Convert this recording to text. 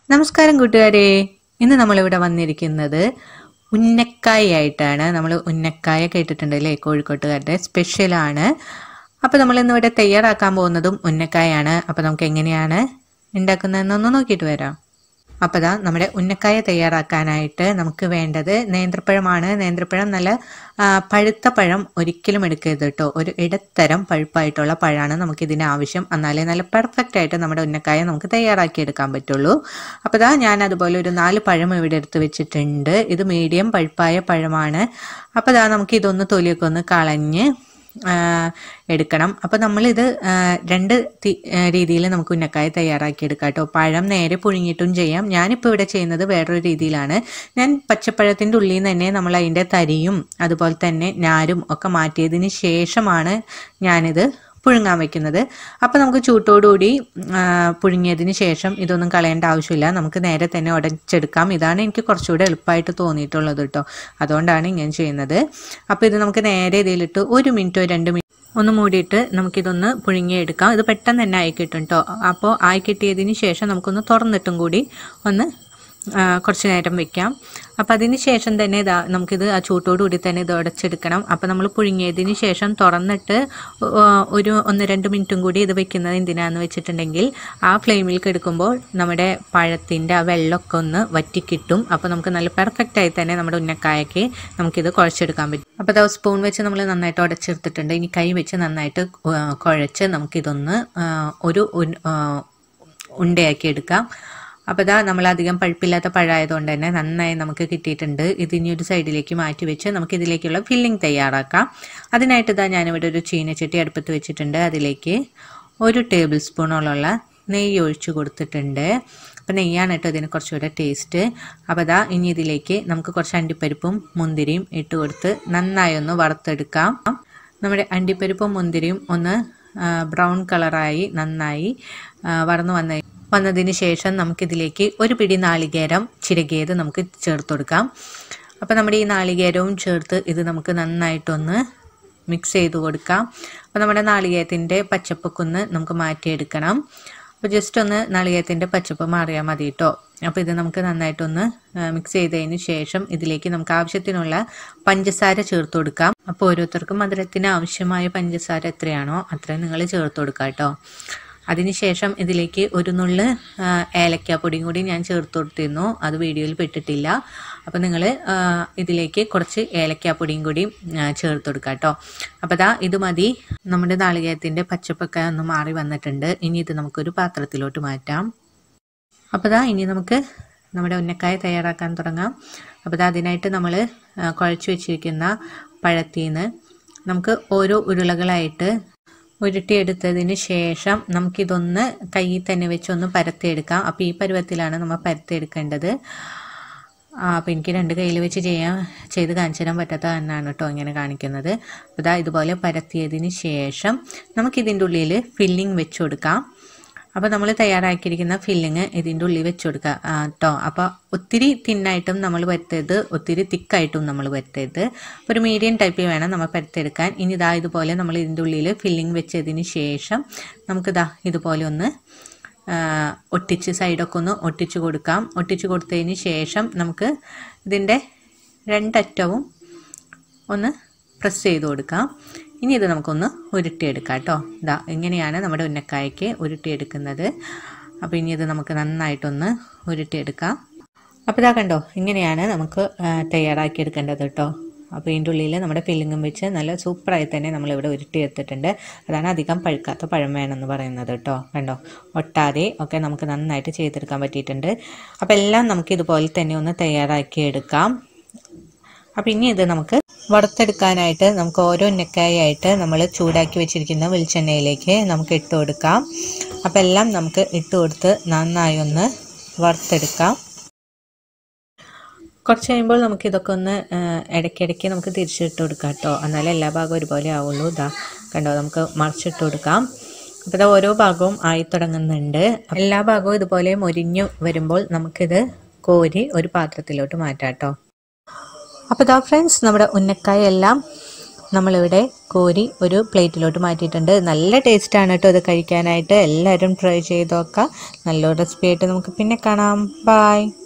നമസ്കാരം കൂട്ടുകാരെ ഇന്ന് നമ്മളിവിടെ വന്നിരിക്കുന്നത് ഉന്നക്കായ ആയിട്ടാണ് നമ്മൾ ഉന്നക്കായ കേട്ടിട്ടുണ്ടല്ലേ കോഴിക്കോട്ടുകാരുടെ സ്പെഷ്യലാണ് അപ്പോൾ നമ്മൾ ഇന്ന് ഇവിടെ തയ്യാറാക്കാൻ പോകുന്നതും ഉന്നക്കായാണ് അപ്പോൾ നമുക്ക് എങ്ങനെയാണ് ഉണ്ടാക്കുന്നതെന്നൊന്ന് നോക്കിയിട്ട് വരാം അപ്പോൾ ദാ നമ്മുടെ ഉന്നക്കായ തയ്യാറാക്കാനായിട്ട് നമുക്ക് വേണ്ടത് നേന്ത്രപ്പഴമാണ് നേന്ത്രപ്പഴം നല്ല ആ, പഴുത്ത പഴം ഒരിക്കലും എടുക്കരുത് കേട്ടോ ഒരു ഇടത്തരം പഴുപ്പായിട്ടുള്ള പഴമാണ് നമുക്ക് ഇതിന് ആവശ്യം എന്നാലേ നല്ല പെർഫെക്റ്റ് ആയിട്ട് നമ്മുടെ ഉന്നക്കായ നമുക്ക് തയ്യാറാക്കി എടുക്കാൻ പറ്റുള്ളൂ അപ്പോൾ ദാ ഞാൻ അതുപോലെ ഒരു നാല് പഴം ഇവിടെ എടുത്ത് വെച്ചിട്ടുണ്ട് ഇത് മീഡിയം പഴുപ്പായ പഴമാണ് അപ്പോൾ ദാ നമുക്ക് ഇതൊന്ന് തൊലിയൊക്കെ ഒന്ന് കളഞ്ഞ് ആ, എടുക്കണം അപ്പോൾ നമ്മളിത് ആ, രണ്ട് രീതിയിൽ നമുക്ക് ഉന്നക്കായ തയ്യാറാക്കി എടുക്കാം കേട്ടോ പഴം നേരെ പുഴുങ്ങിയിട്ടും ചെയ്യാം ഞാനിപ്പോൾ ഇവിടെ ചെയ്യുന്നത് വേറൊരു രീതിയിലാണ് ഞാൻ പച്ചപ്പഴത്തിൻ്റെ ഉള്ളിൽ നിന്ന് തന്നെ നമ്മൾ അതിൻ്റെ തരിയും അതുപോലെ തന്നെ ഞാരും ഒക്കെ മാറ്റിയതിന് ശേഷമാണ് ഞാനിത് പുഴുങ്ങാൻ വെക്കുന്നത് അപ്പോൾ നമുക്ക് ചൂട്ടോടുകൂടി ആ, പുഴുങ്ങിയതിന് ശേഷം ഇതൊന്നും കളയേണ്ട ആവശ്യമില്ല നമുക്ക് നേരെ തന്നെ ഉടച്ചെടുക്കാം ഇതാണ് എനിക്ക് കുറച്ചുകൂടെ എളുപ്പമായിട്ട് തോന്നിയിട്ടുള്ളത് കേട്ടോ അതുകൊണ്ടാണ് ഇങ്ങനെ ചെയ്യുന്നത് അപ്പോൾ ഇത് നമുക്ക് നേരെ ഇതിലിട്ട് ഒരു മിനിറ്റോ രണ്ട് മിനിറ്റ് ഒന്ന് മൂടിയിട്ട് നമുക്കിതൊന്ന് പുഴുങ്ങിയെടുക്കാം ഇത് പെട്ടെന്ന് തന്നെ ആയി കിട്ടും കേട്ടോ അപ്പോൾ ആയി കിട്ടിയതിന് ശേഷം നമുക്കൊന്ന് തുറന്നിട്ടും കൂടി ഒന്ന് ആ, കുറച്ച് നേരം വെക്കാം അപ്പം അതിന് ശേഷം തന്നെ ഇതാ നമുക്കിത് ആ ചൂട്ടോടുകൂടി തന്നെ ഇത് ഉടച്ചെടുക്കണം അപ്പം നമ്മൾ പുഴുങ്ങിയതിന് ശേഷം തുറന്നിട്ട് ഒ- ഒരു ഒന്ന് രണ്ട് മിനിറ്റും കൂടി ഇത് വെക്കുന്നത് എന്തിനാന്ന് വെച്ചിട്ടുണ്ടെങ്കിൽ ആ ഫ്ലെയിമിൽ എടുക്കുമ്പോൾ നമ്മുടെ പഴത്തിൻ്റെ ആ വെള്ളമൊക്കെ ഒന്ന് വറ്റിക്കിട്ടും അപ്പോൾ നമുക്ക് നല്ല പെർഫെക്റ്റ് ആയി തന്നെ നമ്മുടെ ഉന്നക്കായക്ക് നമുക്കിത് കുഴച്ചെടുക്കാൻ പറ്റും അപ്പോൾ അത് സ്പൂൺ വെച്ച് നമ്മൾ നന്നായിട്ട് ഉടച്ചെടുത്തിട്ടുണ്ട് ഇനി കൈ വെച്ച് നന്നായിട്ട് ആ, കുഴച്ച് നമുക്കിതൊന്ന് ആ, ഒരു ഉൻ- ആ, ഉണ്ടയാക്കി എടുക്കാം അപ്പോൾ ഇതാ നമ്മൾ അധികം പഴുപ്പില്ലാത്ത പഴമായതുകൊണ്ട് തന്നെ നന്നായി നമുക്ക് കിട്ടിയിട്ടുണ്ട് ഇത് ഇനി ഒരു സൈഡിലേക്ക് മാറ്റി വെച്ച് നമുക്ക് ഇതിലേക്കുള്ള ഫില്ലിംഗ് തയ്യാറാക്കാം അതിനായിട്ട് ഇതാ ഞാനിവിടെ ഒരു ചീനച്ചട്ടി അടുപ്പത്ത് വെച്ചിട്ടുണ്ട് അതിലേക്ക് ഒരു ടേബിൾ സ്പൂണോളമുള്ള നെയ്യ് ഒഴിച്ചു കൊടുത്തിട്ടുണ്ട് അപ്പോൾ നെയ്യാണ് കേട്ടോ ഇതിന് കുറച്ചുകൂടെ ടേസ്റ്റ് അപ്പോൾ അതാ ഇനി ഇതിലേക്ക് നമുക്ക് കുറച്ച് അണ്ടിപ്പരിപ്പും മുന്തിരിയും ഇട്ട് കൊടുത്ത് നന്നായി ഒന്ന് വറുത്തെടുക്കാം നമ്മുടെ അണ്ടിപ്പരിപ്പും മുന്തിരിയും ഒന്ന് ബ്രൗൺ കളറായി നന്നായി ആ, വറന്നു വന്ന വന്നതിന് ശേഷം നമുക്കിതിലേക്ക് ഒരു പിടി നാളികേരം ചിരകിയത് നമുക്ക് ചേർത്ത് കൊടുക്കാം അപ്പോൾ നമ്മുടെ ഈ നാളികേരവും ചേർത്ത് ഇത് നമുക്ക് നന്നായിട്ടൊന്ന് മിക്സ് ചെയ്ത് കൊടുക്കാം അപ്പോൾ നമ്മുടെ നാളികേരത്തിൻ്റെ പച്ചപ്പൊക്കെ ഒന്ന് നമുക്ക് മാറ്റിയെടുക്കണം അപ്പോൾ ജസ്റ്റ് ഒന്ന് നാളികേരത്തിൻ്റെ പച്ചപ്പ് മാറിയാൽ മതി കേട്ടോ അപ്പോൾ ഇത് നമുക്ക് നന്നായിട്ടൊന്ന് മിക്സ് ചെയ്തതിന് ശേഷം ഇതിലേക്ക് നമുക്ക് ആവശ്യത്തിനുള്ള പഞ്ചസാര ചേർത്ത് കൊടുക്കാം അപ്പോൾ ഓരോരുത്തർക്കും മധുരത്തിന് ആവശ്യമായ പഞ്ചസാര എത്രയാണോ അത്രയും നിങ്ങൾ ചേർത്ത് കൊടുക്കാം കേട്ടോ അതിനുശേഷം ഇതിലേക്ക് ഒരു നുള്ള് ആ, ഏലക്കാപ്പൊടിയും കൂടി ഞാൻ ചേർത്ത് കൊടുത്തിരുന്നു അത് വീഡിയോയിൽ പെട്ടിട്ടില്ല അപ്പോൾ നിങ്ങൾ ഇതിലേക്ക് കുറച്ച് ഏലക്കാപ്പൊടിയും കൂടി ആ, ചേർത്ത് കൊടുക്കുക കേട്ടോ അപ്പോൾ ദാ ഇത് മതി നമ്മുടെ നാളികേരത്തിൻ്റെ പച്ചപ്പൊക്കെ ഒന്ന് മാറി വന്നിട്ടുണ്ട് ഇനി ഇത് നമുക്കൊരു പാത്രത്തിലോട്ട് മാറ്റാം അപ്പോൾ ദാ ഇനി നമുക്ക് നമ്മുടെ ഉന്നക്കായ തയ്യാറാക്കാൻ തുടങ്ങാം അപ്പോൾ ദാ അതിനായിട്ട് നമ്മൾ കുഴച്ച് വെച്ചിരിക്കുന്ന പഴത്തിൽ നിന്ന് നമുക്ക് ഓരോ ഉരുളകളായിട്ട് ഉരുട്ടിയെടുത്തതിന് ശേഷം നമുക്കിതൊന്ന് കയ്യിൽ തന്നെ വെച്ച് ഒന്ന് പരത്തിയെടുക്കാം അപ്പോൾ ഈ പരുവത്തിലാണ് നമ്മൾ പരത്തിയെടുക്കേണ്ടത് ആ അപ്പോൾ എനിക്ക് രണ്ട് കയ്യിൽ വെച്ച് ചെയ്യാൻ ചെയ്ത് കാണിച്ചു തരാൻ പറ്റാത്ത തന്നെയാണ് കേട്ടോ ഇങ്ങനെ കാണിക്കുന്നത് അപ്പോൾ ഇതാ ഇതുപോലെ പരത്തിയതിന് ശേഷം നമുക്കിതിൻ്റെ ഉള്ളിൽ ഫില്ലിംഗ് വെച്ച് കൊടുക്കാം അപ്പോൾ നമ്മൾ തയ്യാറാക്കിയിരിക്കുന്ന ഫില്ലിങ് ഇതിൻ്റെ ഉള്ളിൽ വെച്ച് കൊടുക്കുക കേട്ടോ അപ്പോൾ ഒത്തിരി തിന്നായിട്ടും നമ്മൾ പരത്തരുത് ഒത്തിരി തിക്കായിട്ടും നമ്മൾ പരത്തരുത് അപ്പോൾ ഒരു മീഡിയം ടൈപ്പിൽ വേണം നമ്മൾ പരത്തെടുക്കാൻ ഇനി ഇതാ ഇതുപോലെ നമ്മൾ ഇതിൻ്റെ ഉള്ളിൽ ഫില്ലിംഗ് വെച്ചതിന് ശേഷം നമുക്കിതാ ഇതുപോലെ ഒന്ന് ആ, ഒട്ടിച്ച് സൈഡൊക്കെ ഒന്ന് ഒട്ടിച്ച് കൊടുക്കാം ഒട്ടിച്ച് കൊടുത്തതിന് ശേഷം നമുക്ക് ഇതിൻ്റെ രണ്ടറ്റവും ഒന്ന് പ്രസ് ചെയ്ത് കൊടുക്കാം ഇനി ഇത് നമുക്കൊന്ന് ഉരുട്ടിയെടുക്കാം കേട്ടോ ഇതാ ഇങ്ങനെയാണ് നമ്മുടെ ഉന്നക്കായക്ക് ഉരുട്ടിയെടുക്കുന്നത് അപ്പോൾ ഇനി ഇത് നമുക്ക് നന്നായിട്ടൊന്ന് ഉരുട്ടിയെടുക്കാം അപ്പോൾ ഇതാ കണ്ടോ ഇങ്ങനെയാണ് നമുക്ക് ആ, തയ്യാറാക്കിയെടുക്കേണ്ടത് കേട്ടോ അപ്പോൾ ഇതിൻ്റെ ഉള്ളിൽ നമ്മുടെ ഫില്ലിങ്ങും വെച്ച് നല്ല സൂപ്പറായി തന്നെ നമ്മളിവിടെ ഉരുട്ടിയെടുത്തിട്ടുണ്ട് അതാണ് അധികം പഴുക്കാത്ത പഴം വേണമെന്ന് പറയുന്നത് കേട്ടോ കണ്ടോ ഒട്ടാതെ ഒക്കെ നമുക്ക് നന്നായിട്ട് ചെയ്തെടുക്കാൻ പറ്റിയിട്ടുണ്ട് അപ്പോൾ എല്ലാം നമുക്ക് ഇതുപോലെ തന്നെ ഒന്ന് തയ്യാറാക്കിയെടുക്കാം അപ്പം ഇനി ഇത് നമുക്ക് വറുത്തെടുക്കാനായിട്ട് നമുക്ക് ഓരോ ഉന്നക്കായായിട്ട് നമ്മൾ ചൂടാക്കി വെച്ചിരിക്കുന്ന വെളിച്ചെണ്ണയിലേക്ക് നമുക്ക് ഇട്ട് കൊടുക്കാം അപ്പം എല്ലാം നമുക്ക് ഇട്ട് കൊടുത്ത് നന്നായി ഒന്ന് വറുത്തെടുക്കാം കുറച്ച് കഴിയുമ്പോൾ നമുക്ക് ഇതൊക്കെ ഒന്ന് ആ, ഇടയ്ക്കിടയ്ക്ക് നമുക്ക് തിരിച്ചിട്ട് കൊടുക്കാം കേട്ടോ എന്നാലേ എല്ലാ ഭാഗവും ഒരുപോലെ ആവുള്ളൂ ഇതാ കണ്ടോ നമുക്ക് മറിച്ചിട്ട് കൊടുക്കാം അപ്പോൾ ഇതാ ഓരോ ഭാഗവും ആയി തുടങ്ങുന്നുണ്ട് എല്ലാ ഭാഗവും ഇതുപോലെ മൊരിഞ്ഞു വരുമ്പോൾ നമുക്കിത് കോരി ഒരു പാത്രത്തിലോട്ട് മാറ്റാം കേട്ടോ അപ്പോൾ ഇതാ ഫ്രണ്ട്സ് നമ്മുടെ ഉന്നക്കായ എല്ലാം നമ്മളിവിടെ കോരി ഒരു പ്ലേറ്റിലോട്ട് മാറ്റിയിട്ടുണ്ട് നല്ല ടേസ്റ്റാണ് കേട്ടോ ഇത് കഴിക്കാനായിട്ട് എല്ലാവരും ട്രൈ ചെയ്ത് നോക്കാം നല്ലൊരു റെസിപ്പി ആയിട്ട് നമുക്ക് പിന്നെ കാണാം ബായ്